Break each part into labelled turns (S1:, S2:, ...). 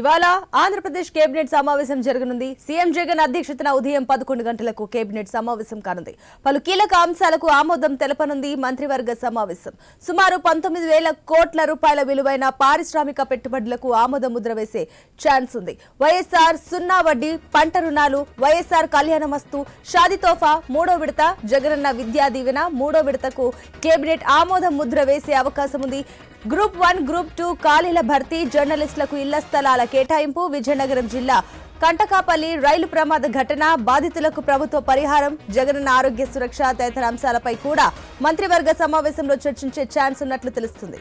S1: ఇవాళ ఆంధ్రప్రదేశ్ కేబినెట్ సమావేశం జరగనుంది సీఎం జగన్ అధ్యక్షతన ఉదయం పదకొండు గంటలకు కేబినెట్ సమావేశం కానుంది పలు కీలక అంశాలకు ఆమోదం తెలపనుంది మంత్రివర్గ సమావేశం సుమారు పంతొమ్మిది వేల కోట్ల రూపాయల విలువైన పారిశ్రామిక పెట్టుబడులకు ఆమోద ముద్ర వేసే ఛాన్స్ ఉంది వైఎస్ఆర్ సున్నా వడ్డీ పంట రుణాలు వైఎస్ఆర్ కళ్యాణమస్తు షాది తోఫా మూడో విడత జగనన్న విద్యా దీవెన మూడో విడతకు కేబినెట్ ఆమోద ముద్ర వేసే అవకాశం ఉంది గ్రూప్ వన్ గ్రూప్ టూ ఖాళీల భర్తీ జర్నలిస్టులకు ఇళ్ల స్థలాల కేటాయింపు విజయనగరం జిల్లా కంటకాపల్లి రైలు ప్రమాద ఘటన బాధితులకు ప్రభుత్వ పరిహారం జగనన్న ఆరోగ్య సురక్ష తదితర అంశాలపై కూడా మంత్రివర్గ సమావేశంలో చర్చించే ఛాన్స్ ఉన్నట్లు తెలుస్తుంది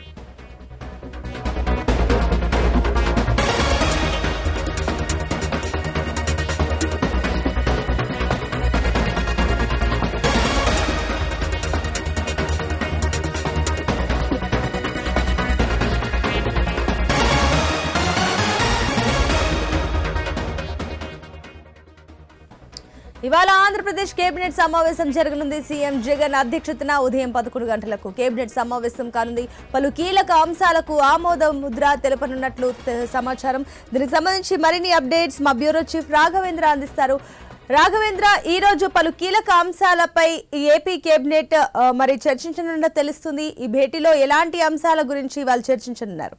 S1: ఇవాళ ఆంధ్రప్రదేశ్ కేబినెట్ సమావేశం జరగనుంది సీఎం జగన్ అధ్యక్షతన ఉదయం పదకొండు గంటలకు కేబినెట్ సమావేశం కానుంది పలు కీలక అంశాలకు ఆమోద ముద్ర తెలపనున్నట్లు తె- సమాచారం దీనికి సంబంధించి మరిన్ని అప్డేట్స్ మా బ్యూరో చీఫ్ రాఘవేంద్ర అందిస్తారు రాఘవేంద్ర ఈ రోజు పలు కీలక అంశాలపై ఈ ఏపీ కేబినెట్ ఆ, మరి చర్చించనున్న తెలుస్తుంది ఈ భేటీలో ఎలాంటి అంశాల గురించి వాళ్ళు చర్చించనున్నారు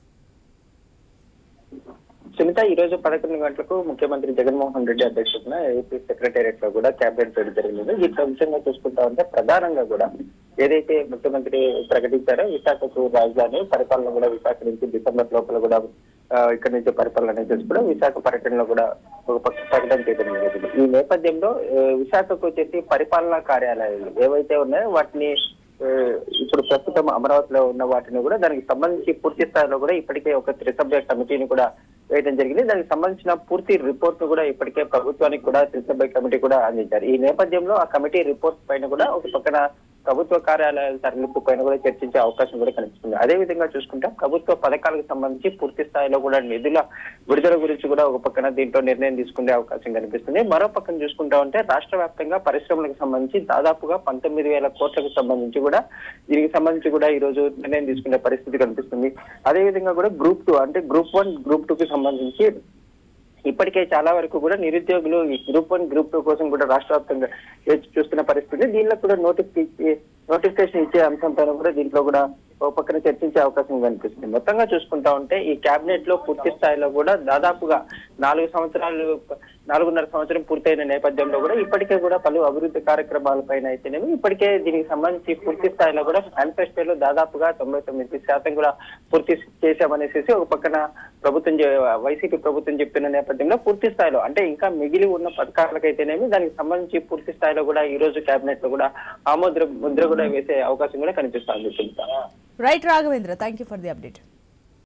S2: సునీత ఈ రోజు పదకొండు గంటలకు ముఖ్యమంత్రి జగన్మోహన్ రెడ్డి అధ్యక్షతన ఏపీ సెక్రటేరియట్ లో కూడా క్యాబినెట్ భేటీ జరిగింది దీంట్లో విషయంగా చూసుకుంటా ఉంటే ప్రధానంగా కూడా ఏదైతే ముఖ్యమంత్రి ప్రకటించారో విశాఖకు రాజధాని పరిపాలన కూడా విశాఖ నుంచి డిసెంబర్ లోపల కూడా ఆ, ఇక్కడి నుంచి పరిపాలన అనేది చేసి కూడా విశాఖ పర్యటనలో కూడా ఒక పక్ష ప్రకటన చేయడం జరిగింది ఈ నేపథ్యంలో ఆ, విశాఖకు వచ్చేసి పరిపాలనా కార్యాలయాలు ఏవైతే ఉన్నాయో వాటిని ఆ, ఇప్పుడు ప్రస్తుతం అమరావతిలో ఉన్న వాటిని కూడా దానికి సంబంధించి పూర్తి స్థాయిలో కూడా ఇప్పటికే ఒక త్రిసభ్య కమిటీని కూడా వేయడం జరిగింది దానికి సంబంధించిన పూర్తి రిపోర్ట్ ను కూడా ఇప్పటికే ప్రభుత్వానికి కూడా త్రిసభ్య కమిటీ కూడా అందించారు ఈ నేపథ్యంలో ఆ కమిటీ రిపోర్ట్ పైన కూడా ఒక పక్కన ప్రభుత్వ కార్యాలయాల తరలింపు పైన కూడా చర్చించే అవకాశం కూడా కనిపిస్తుంది అదే విధంగా చూసుకుంటే ప్రభుత్వ పథకాలకు సంబంధించి పూర్తి స్థాయిలో కూడా నిధుల విడుదల గురించి కూడా ఒక పక్కన దీంట్లో నిర్ణయం తీసుకునే అవకాశం కనిపిస్తుంది మరో పక్కన చూసుకుంటా ఉంటే రాష్ట్ర వ్యాప్తంగా పరిశ్రమలకు సంబంధించి దాదాపుగా పంతొమ్మిది వేల కోట్లకు సంబంధించి కూడా దీనికి సంబంధించి కూడా ఈ రోజు నిర్ణయం తీసుకునే పరిస్థితి కనిపిస్తుంది అదే విధంగా కూడా గ్రూప్ టూ అంటే గ్రూప్ వన్ గ్రూప్ టూ కి సంబంధించి ఇప్పటికే చాలా వరకు కూడా నిరుద్యోగులు ఈ గ్రూప్ వన్ గ్రూప్ టూ కోసం కూడా రాష్ట్ర వ్యాప్తంగా వేచి చూస్తున్న పరిస్థితి దీనిలో కూడా నోటిఫికేషన్ నోటిఫికేషన్ ఇచ్చే అంశం పైన కూడా దీంట్లో కూడా ఒక పక్కన చర్చించే అవకాశం కనిపిస్తుంది మొత్తంగా చూసుకుంటా ఉంటే ఈ కేబినెట్ లో పూర్తి స్థాయిలో కూడా దాదాపుగా నాలుగు సంవత్సరాలు నాలుగున్నర సంవత్సరం పూర్తయిన నేపథ్యంలో కూడా ఇప్పటికే కూడా పలు అభివృద్ధి కార్యక్రమాలపైన అయితేనేమి ఇప్పటికే దీనికి సంబంధించి పూర్తి స్థాయిలో కూడా మేనిఫెస్టోలో దాదాపుగా తొంభై తొమ్మిది శాతం కూడా పూర్తి చేశామనేసి ఒక పక్కన ప్రభుత్వం చె- వైసీపీ ప్రభుత్వం చెప్తున్న నేపథ్యంలో పూర్తి స్థాయిలో అంటే ఇంకా మిగిలి ఉన్న పథకాలకైతేనేమి దానికి సంబంధించి పూర్తి స్థాయిలో కూడా ఈ రోజు కేబినెట్ లో కూడా ఆమోద్ర ముద్ర కూడా వేసే అవకాశం కూడా కనిపిస్తుంది Sunitha.
S1: Right Raghavendra thank you for the update